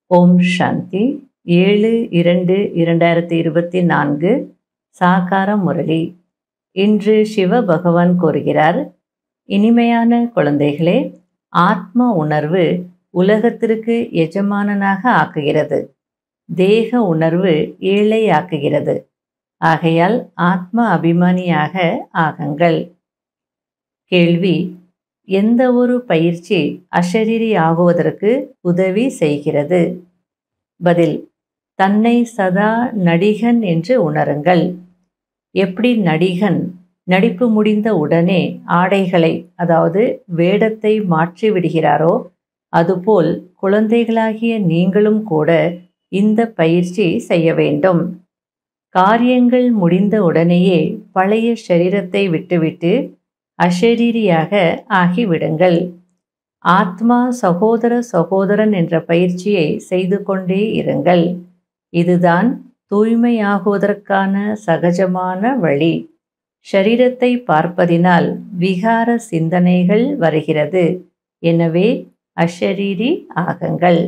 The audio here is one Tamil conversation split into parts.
ஓம் சாந்தி ஏழு இரண்டு இரண்டாயிரத்தி இருபத்தி நான்கு சாகார முரளி இன்று சிவ பகவான் கூறுகிறார் இனிமையான குழந்தைகளே ஆத்ம உணர்வு உலகத்திற்கு எஜமானனாக ஆக்குகிறது தேக உணர்வு ஏழை ஆக்குகிறது ஆகையால் ஆத்ம அபிமானியாக ஆகுங்கள் கேள்வி எந்த ஒரு பயிற்சி அஷரீரி ஆகுவதற்கு உதவி செய்கிறது பதில் தன்னை சதா நடிகன் என்று உணருங்கள் எப்படி நடிகன் நடிப்பு முடிந்த உடனே ஆடைகளை அதாவது வேடத்தை மாற்றி விடுகிறாரோ அதுபோல் குழந்தைகளாகிய நீங்களும் கூட இந்த பயிற்சி செய்ய வேண்டும் காரியங்கள் முடிந்த உடனேயே பழைய சரீரத்தை விட்டுவிட்டு அஷரீரியாக ஆகிவிடுங்கள் ஆத்மா சகோதர சகோதரன் என்ற பயிற்சியை செய்து கொண்டே இருங்கள் இதுதான் தூய்மையாகுவதற்கான சகஜமான வழி ஷரீரத்தை பார்ப்பதினால் விகார சிந்தனைகள் வருகிறது எனவே அஷரீரி ஆகுங்கள்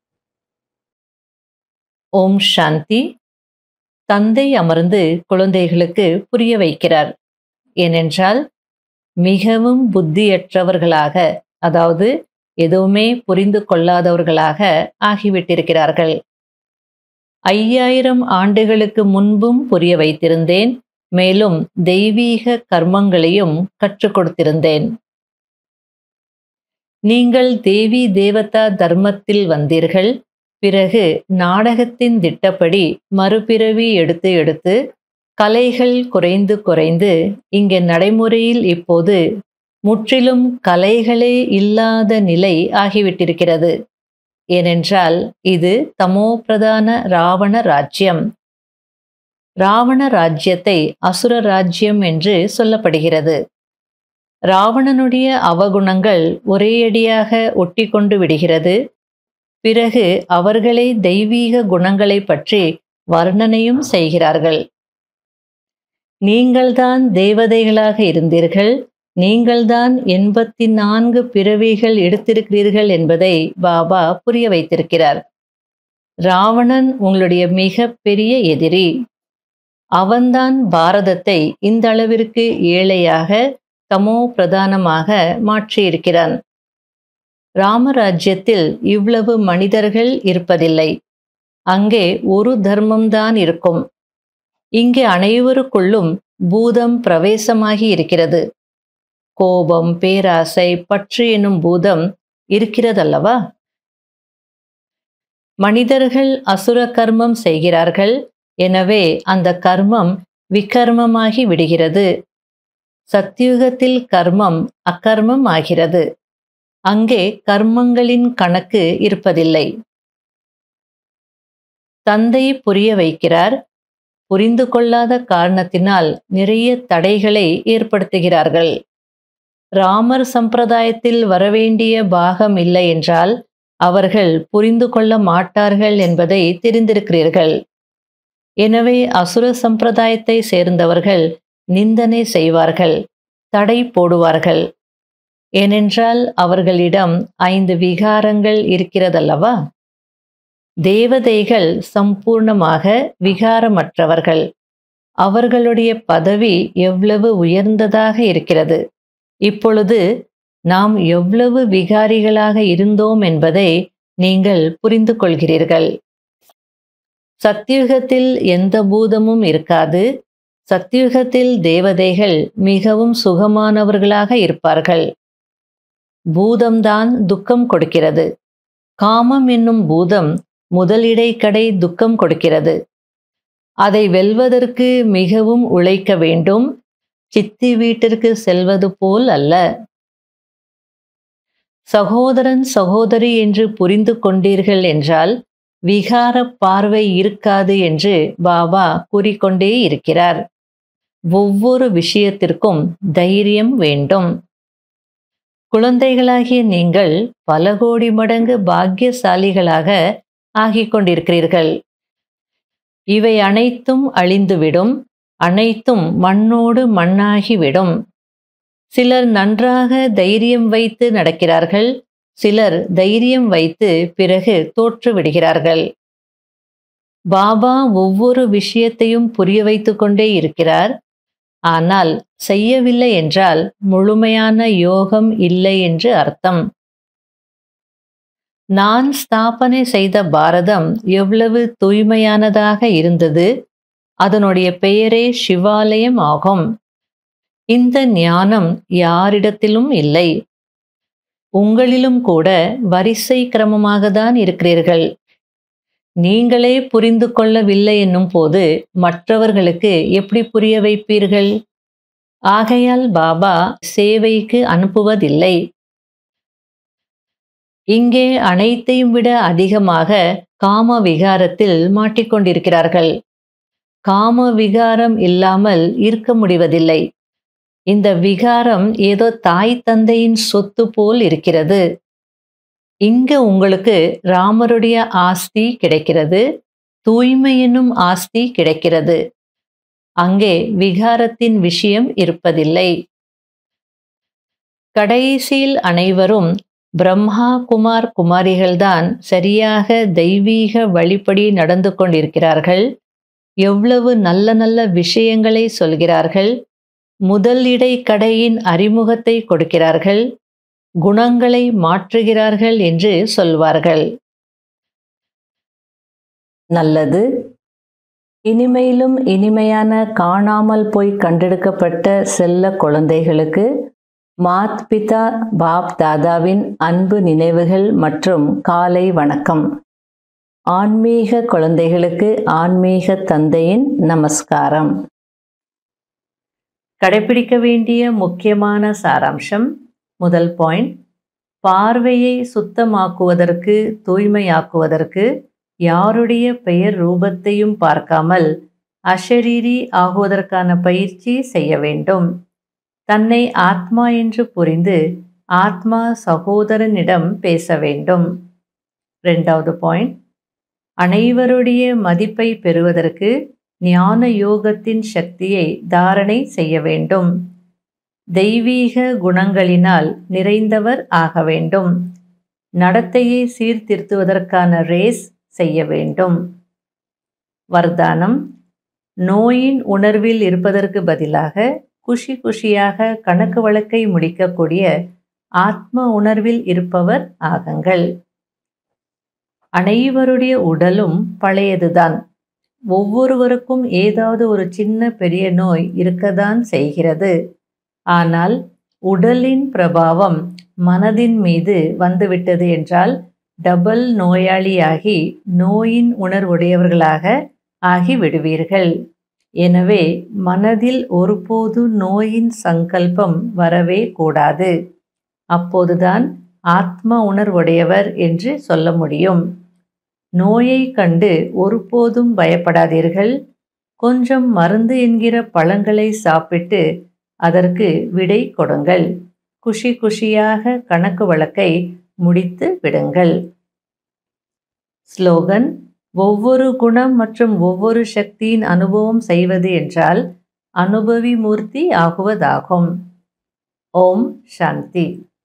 ஓம் சாந்தி தந்தை அமர்ந்து குழந்தைகளுக்கு புரிய வைக்கிறார் ஏனென்றால் மிகவும் புத்தியற்றவர்களாக அதாவது எதுவுமே புரிந்து கொள்ளாதவர்களாக ஆகிவிட்டிருக்கிறார்கள் ஐயாயிரம் ஆண்டுகளுக்கு முன்பும் புரிய வைத்திருந்தேன் மேலும் தெய்வீக கர்மங்களையும் கற்றுக் கொடுத்திருந்தேன் நீங்கள் தேவி தேவதா தர்மத்தில் வந்தீர்கள் பிறகு நாடகத்தின் திட்டப்படி மறுபிறவி எடுத்து எடுத்து கலைகள் குறைந்து குறைந்து இங்கே நடைமுறையில் இப்போது முற்றிலும் கலைகளே இல்லாத நிலை ஆகிவிட்டிருக்கிறது ஏனென்றால் இது தமோ பிரதான ராவண ராஜ்யம் ராவண ராஜ்யத்தை அசுர ராஜ்யம் என்று சொல்லப்படுகிறது ராவணனுடைய அவகுணங்கள் ஒரேயடியாக ஒட்டி கொண்டு விடுகிறது பிறகு அவர்களே தெய்வீக குணங்களை பற்றி வர்ணனையும் செய்கிறார்கள் நீங்கள்தான் தேவதைகளாக இருந்தீர்கள் நீங்கள்தான் எண்பத்தி நான்கு பிறவிகள் எடுத்திருக்கிறீர்கள் என்பதை பாபா புரிய வைத்திருக்கிறார் ராவணன் உங்களுடைய மிக பெரிய எதிரி அவன்தான் பாரதத்தை இந்த அளவிற்கு ஏழையாக தமோ பிரதானமாக மாற்றியிருக்கிறான் ராமராஜ்யத்தில் இவ்வளவு மனிதர்கள் இருப்பதில்லை அங்கே ஒரு தர்மம்தான் இருக்கும் இங்கே அனைவருக்குள்ளும் பூதம் பிரவேசமாகி இருக்கிறது கோபம் பேராசை பற்று எனும் பூதம் இருக்கிறதல்லவா மனிதர்கள் அசுர கர்மம் செய்கிறார்கள் எனவே அந்த கர்மம் விகர்மமாகி விடுகிறது சத்தியுகத்தில் கர்மம் அக்கர்மம் ஆகிறது அங்கே கர்மங்களின் கணக்கு இருப்பதில்லை தந்தை புரிய வைக்கிறார் புரிந்து கொள்ளாத காரணத்தினால் நிறைய தடைகளை ஏற்படுத்துகிறார்கள் ராமர் சம்பிரதாயத்தில் வரவேண்டிய பாகம் இல்லை என்றால் அவர்கள் புரிந்து கொள்ள மாட்டார்கள் என்பதை தெரிந்திருக்கிறீர்கள் எனவே அசுர சம்பிரதாயத்தை சேர்ந்தவர்கள் நிந்தனை செய்வார்கள் தடை போடுவார்கள் ஏனென்றால் அவர்களிடம் ஐந்து விகாரங்கள் இருக்கிறதல்லவா தேவதைகள் சம்பூர்ணமாக விகாரமற்றவர்கள் அவர்களுடைய பதவி எவ்வளவு உயர்ந்ததாக இருக்கிறது இப்பொழுது நாம் எவ்வளவு விகாரிகளாக இருந்தோம் என்பதை நீங்கள் புரிந்து கொள்கிறீர்கள் சத்தியுகத்தில் எந்த பூதமும் இருக்காது சத்தியுகத்தில் தேவதைகள் மிகவும் சுகமானவர்களாக இருப்பார்கள் பூதம்தான் துக்கம் கொடுக்கிறது காமம் என்னும் பூதம் முதலிடைக்கடை துக்கம் கொடுக்கிறது அதை வெல்வதற்கு மிகவும் உழைக்க வேண்டும் சித்தி வீட்டிற்கு செல்வது போல் அல்ல சகோதரன் சகோதரி என்று புரிந்து கொண்டீர்கள் என்றால் விகார பார்வை இருக்காது என்று பாபா கூறிக்கொண்டே இருக்கிறார் ஒவ்வொரு விஷயத்திற்கும் தைரியம் வேண்டும் குழந்தைகளாகிய நீங்கள் பல கோடி மடங்கு பாக்கியசாலிகளாக ஆகிக் கொண்டிருக்கிறீர்கள் இவை அனைத்தும் அழிந்துவிடும் அனைத்தும் மண்ணோடு மண்ணாகிவிடும் சிலர் நன்றாக தைரியம் வைத்து நடக்கிறார்கள் சிலர் தைரியம் வைத்து பிறகு தோற்று விடுகிறார்கள் பாபா ஒவ்வொரு விஷயத்தையும் புரிய வைத்து கொண்டே இருக்கிறார் ஆனால் செய்யவில்லை என்றால் முழுமையான யோகம் இல்லை என்று அர்த்தம் நான் ஸ்தாபனை செய்த பாரதம் எவ்வளவு தூய்மையானதாக இருந்தது அதனுடைய பெயரே சிவாலயம் ஆகும் இந்த ஞானம் யாரிடத்திலும் இல்லை உங்களிலும் கூட வரிசை கிரமமாக தான் இருக்கிறீர்கள் நீங்களே புரிந்து கொள்ளவில்லை என்னும் போது மற்றவர்களுக்கு எப்படி புரிய வைப்பீர்கள் ஆகையால் பாபா சேவைக்கு அனுப்புவதில்லை இங்கே அனைத்தையும் விட அதிகமாக காம விகாரத்தில் மாட்டிக்கொண்டிருக்கிறார்கள் காம விகாரம் இல்லாமல் இருக்க முடிவதில்லை இந்த விகாரம் ஏதோ தாய் தந்தையின் சொத்து போல் இருக்கிறது இங்க உங்களுக்கு ராமருடைய ஆஸ்தி கிடைக்கிறது தூய்மை என்னும் ஆஸ்தி கிடைக்கிறது அங்கே விகாரத்தின் விஷயம் இருப்பதில்லை கடைசியில் அனைவரும் பிரம்மா குமார் குமாரிகள்தான் சரியாக தெய்வீக வழிப்படி நடந்து கொண்டிருக்கிறார்கள் எவ்வளவு நல்ல நல்ல விஷயங்களை சொல்கிறார்கள் முதல் இடை கடையின் அறிமுகத்தை கொடுக்கிறார்கள் குணங்களை மாற்றுகிறார்கள் என்று சொல்வார்கள் நல்லது இனிமையிலும் இனிமையான காணாமல் போய் கண்டெடுக்கப்பட்ட செல்ல குழந்தைகளுக்கு மாத் பிதா பாப் தாதாவின் அன்பு நினைவுகள் மற்றும் காலை வணக்கம் ஆன்மீக குழந்தைகளுக்கு ஆன்மீக தந்தையின் நமஸ்காரம் கடைபிடிக்க வேண்டிய முக்கியமான சாராம்சம் முதல் பாயிண்ட் பார்வையை சுத்தமாக்குவதற்கு தூய்மையாக்குவதற்கு யாருடைய பெயர் ரூபத்தையும் பார்க்காமல் அஷரீரி ஆகுவதற்கான பயிற்சி செய்ய வேண்டும் தன்னை ஆத்மா என்று புரிந்து ஆத்மா சகோதரனிடம் பேச வேண்டும் ரெண்டாவது பாயிண்ட் அனைவருடைய மதிப்பை பெறுவதற்கு ஞான யோகத்தின் சக்தியை தாரணை செய்ய வேண்டும் தெய்வீக குணங்களினால் நிறைந்தவர் ஆக வேண்டும் நடத்தையை சீர்திருத்துவதற்கான ரேஸ் செய்ய வேண்டும் வர்தானம் நோயின் உணர்வில் இருப்பதற்கு பதிலாக குஷி குஷியாக கணக்கு வழக்கை முடிக்கக்கூடிய ஆத்ம உணர்வில் இருப்பவர் ஆகுங்கள் அனைவருடைய உடலும் பழையதுதான் ஒவ்வொருவருக்கும் ஏதாவது ஒரு சின்ன பெரிய நோய் இருக்கத்தான் செய்கிறது ஆனால் உடலின் பிரபாவம் மனதின் மீது வந்துவிட்டது என்றால் டபுள் நோயாளியாகி நோயின் உணர்வுடையவர்களாக ஆகி விடுவீர்கள் எனவே மனதில் ஒருபோது நோயின் சங்கல்பம் வரவே கூடாது அப்போதுதான் ஆத்ம உணர்வுடையவர் என்று சொல்ல முடியும் நோயை கண்டு ஒருபோதும் பயப்படாதீர்கள் கொஞ்சம் மருந்து என்கிற பழங்களை சாப்பிட்டு அதற்கு விடை கொடுங்கள் குஷி குஷியாக கணக்கு வழக்கை முடித்து விடுங்கள் ஸ்லோகன் ஒவ்வொரு குணம் மற்றும் ஒவ்வொரு சக்தியின் அனுபவம் செய்வது என்றால் அனுபவி மூர்த்தி ஆகுவதாகும் ஓம் சாந்தி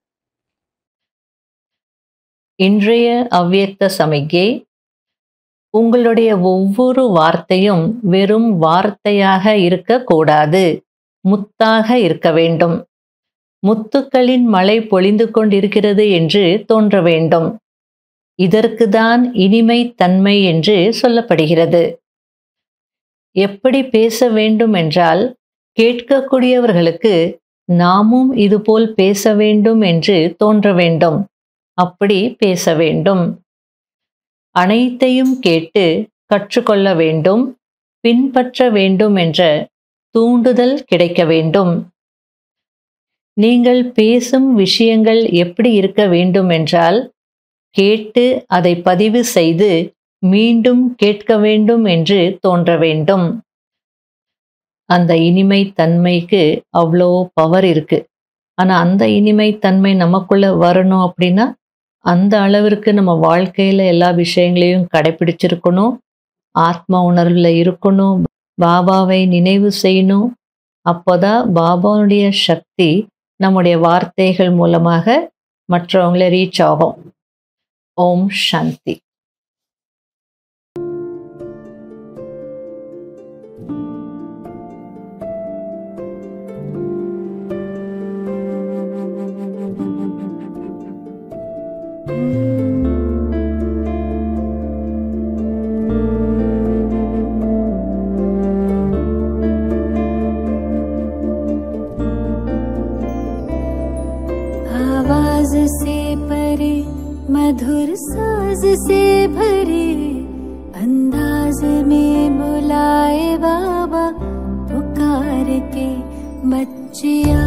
இன்றைய அவ்வியக்த சமிக்கை உங்களுடைய ஒவ்வொரு வார்த்தையும் வெறும் வார்த்தையாக இருக்கக்கூடாது முத்தாக இருக்க வேண்டும் முத்துக்களின் மழை பொழிந்து கொண்டிருக்கிறது என்று தோன்ற வேண்டும் இதற்குதான் இனிமை தன்மை என்று சொல்லப்படுகிறது எப்படி பேச வேண்டும் என்றால் கேட்கக்கூடியவர்களுக்கு நாமும் இதுபோல் பேச வேண்டும் என்று தோன்ற வேண்டும் அப்படி பேச வேண்டும் அனைத்தையும் கேட்டு கற்றுக்கொள்ள வேண்டும் பின்பற்ற வேண்டும் என்ற தூண்டுதல் கிடைக்க வேண்டும் நீங்கள் பேசும் விஷயங்கள் எப்படி இருக்க வேண்டும் என்றால் கேட்டு அதை பதிவு செய்து மீண்டும் கேட்க வேண்டும் என்று தோன்ற வேண்டும் அந்த இனிமை தன்மைக்கு அவ்வளோ பவர் இருக்கு ஆனா அந்த இனிமை தன்மை நமக்குள்ள வரணும் அப்படின்னா அந்த அளவிற்கு நம்ம வாழ்க்கையில எல்லா விஷயங்களையும் கடைபிடிச்சிருக்கணும் ஆத்ம உணர்வுல இருக்கணும் பாபாவை நினைவு செய்யணும் அப்போதான் பாபாவுடைய சக்தி நம்முடைய வார்த்தைகள் மூலமாக மற்றவங்களை ரீச் ஆகும் ஓம் சாந்தி आवाज से परे मधुर साज से भरे अंदाज में बुलाए बाबा पुकार के बच्चिया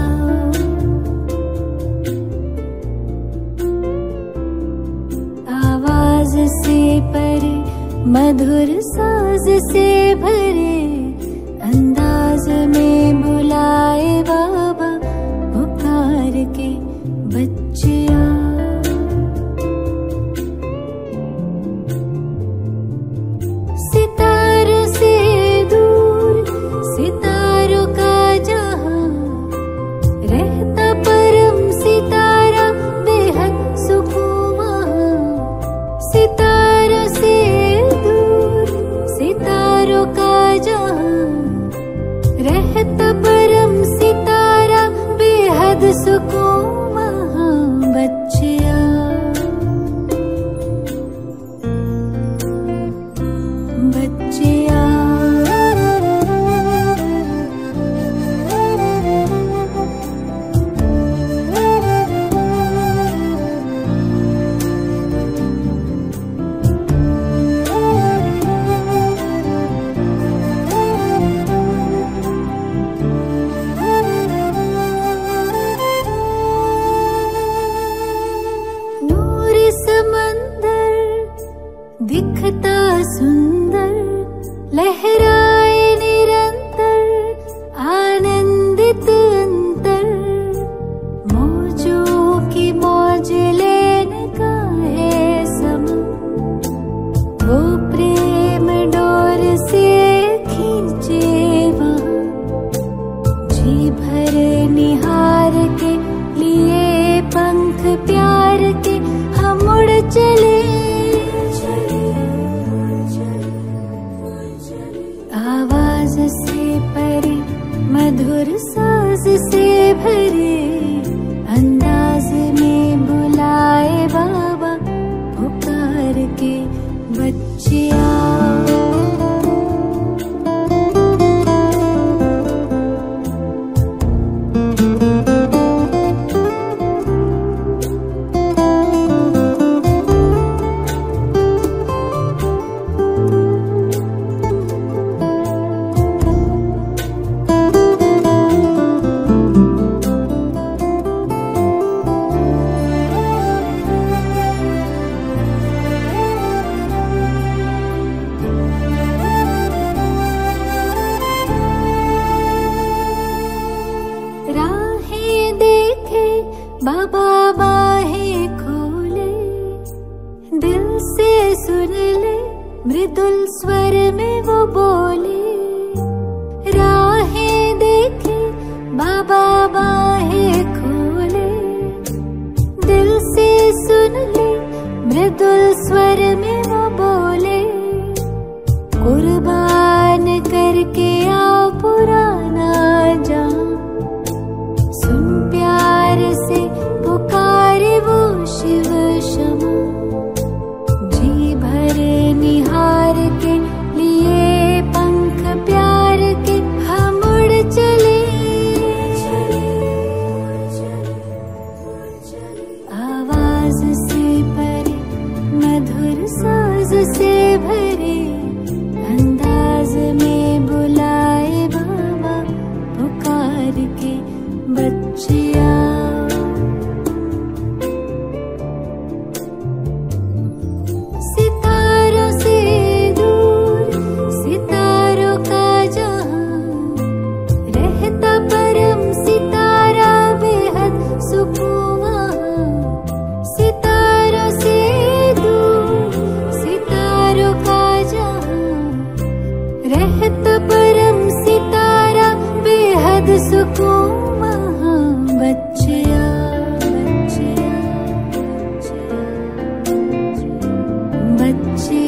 आवाज से परे मधुर साज से भरे अंदाज में बुलाए बाबा पुकार के बच्चिया सितारों से दूर सितारों का जहां रहता परम सितारा बेहद सुकून वहाँ सितारों से दूर सितारों का जहां रहता परम सितारा बेहद सुकून वहाँ बच्चिया बच्चिया नूर समंदर दिखता सुंदर लहराए निरंतर आनंदित अंतर मौजों की मौज लेने का है समा वो प्रेम डोर से खींचे वहाँ जी भर निहार के लिए पंख प्यार के हम उड़ चले आवाज से परे मधुर साज से भरे अंदाज में बुलाए बाबा पुकार के बच्चिया राहें देखे बाबा बाहें खोले दिल से सुन ले मृदुल स्वर में वो बोले राहें देखे बाबा बाहें खोले दिल से सुन ले मृदुल स्वर में वो बोले कुर्बान करके आओ पुराना जान सुन प्यार से पुकारे वो शिव क्षमा जी भर निहार के लिए पंख प्यार के हम उड़ चले आवाज से परे मधुर साज से भरे अंदाज में बुलाए बाबा पुकार के बच्चिया सितारों से दूर सितारों का जहां रहता परम सितारा बेहद सुकून वहाँ सितारों से दूर सितारों का जहां रहता परम सितारा बेहद सुकून वहाँ बच्चिया बच्चिया बच्चे